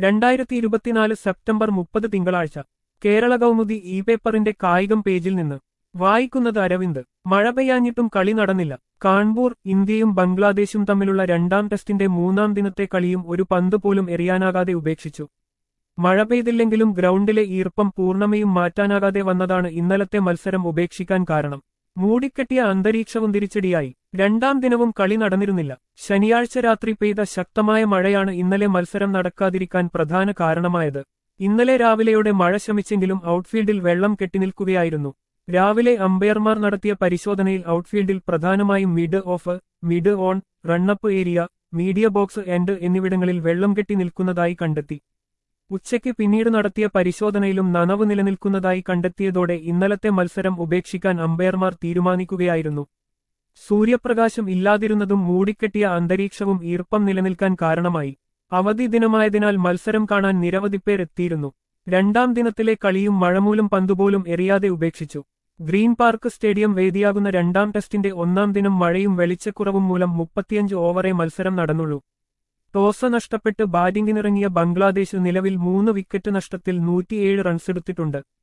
രണ്ടായിരത്തി ഇരുപത്തിനാല് സെപ്റ്റംബർ മുപ്പത് തിങ്കളാഴ്ച കേരള കൗമുദി ഇ പേപ്പറിന്റെ കായികം പേജിൽ നിന്ന് വായിക്കുന്നത് അരവിന്ദ് മഴ പെയ്യാഞ്ഞിട്ടും കളി നടന്നില്ല കാൺപൂർ ഇന്ത്യയും ബംഗ്ലാദേശും തമ്മിലുള്ള രണ്ടാം ടെസ്റ്റിന്റെ മൂന്നാം ദിനത്തെ കളിയും ഒരു പന്ത് പോലും എറിയാനാകാതെ ഉപേക്ഷിച്ചു മഴ പെയ്തില്ലെങ്കിലും ഗ്രൗണ്ടിലെ ഈർപ്പം പൂർണ്ണമയും മാറ്റാനാകാതെ വന്നതാണ് ഇന്നലത്തെ മത്സരം ഉപേക്ഷിക്കാൻ കാരണം മൂടിക്കെട്ടിയ അന്തരീക്ഷവും തിരിച്ചടിയായി രണ്ടാം ദിനവും കളി നടന്നിരുന്നില്ല ശനിയാഴ്ച രാത്രി പെയ്ത ശക്തമായ മഴയാണ് ഇന്നലെ മത്സരം നടക്കാതിരിക്കാൻ പ്രധാന കാരണമായത് ഇന്നലെ രാവിലെയോടെ മഴ ശമിച്ചെങ്കിലും ഔട്ട്ഫീൽഡിൽ വെള്ളം കെട്ടിനിൽക്കുകയായിരുന്നു രാവിലെ അമ്പയർമാർ നടത്തിയ പരിശോധനയിൽ ഔട്ട്ഫീൽഡിൽ പ്രധാനമായും mid off mid on runup area media box end എന്നിവിടങ്ങളിൽ വെള്ളം കെട്ടി നിൽക്കുന്നതായി കണ്ടെത്തി ഉച്ചയ്ക്ക് പിന്നീട് നടത്തിയ പരിശോധനയിലും നനവ് നിലനിൽക്കുന്നതായി കണ്ടെത്തിയതോടെ ഇന്നലത്തെ മത്സരം ഉപേക്ഷിക്കാൻ അമ്പയർമാർ തീരുമാനിക്കുകയായിരുന്നു സൂര്യപ്രകാശം ഇല്ലാതിരുന്നതും മൂടിക്കെട്ടിയ അന്തരീക്ഷവും ഈർപ്പം നിലനിൽക്കാൻ കാരണമായി അവധി ദിനമായതിനാൽ മത്സരം കാണാൻ നിരവധി പേർ എത്തിയിരുന്നു രണ്ടാം ദിനത്തിലെ കളിയും മഴമൂലം പന്തുപോലും എറിയാതെ ഉപേക്ഷിച്ചു ഗ്രീൻ പാർക്ക് സ്റ്റേഡിയം വേദിയാകുന്ന രണ്ടാം ടെസ്റ്റിന്റെ ഒന്നാം ദിനം മഴയും വെളിച്ചക്കുറവും മൂലം മുപ്പത്തിയഞ്ച് ഓവറെ മത്സരം നടന്നുള്ളൂ ടോസ് നഷ്ടപ്പെട്ട് ബാറ്റിംഗിനിറങ്ങിയ ബംഗ്ലാദേശ് നിലവിൽ മൂന്ന് വിക്കറ്റ് നഷ്ടത്തിൽ നൂറ്റിയേഴ് റൺസെടുത്തിട്ടുണ്ട്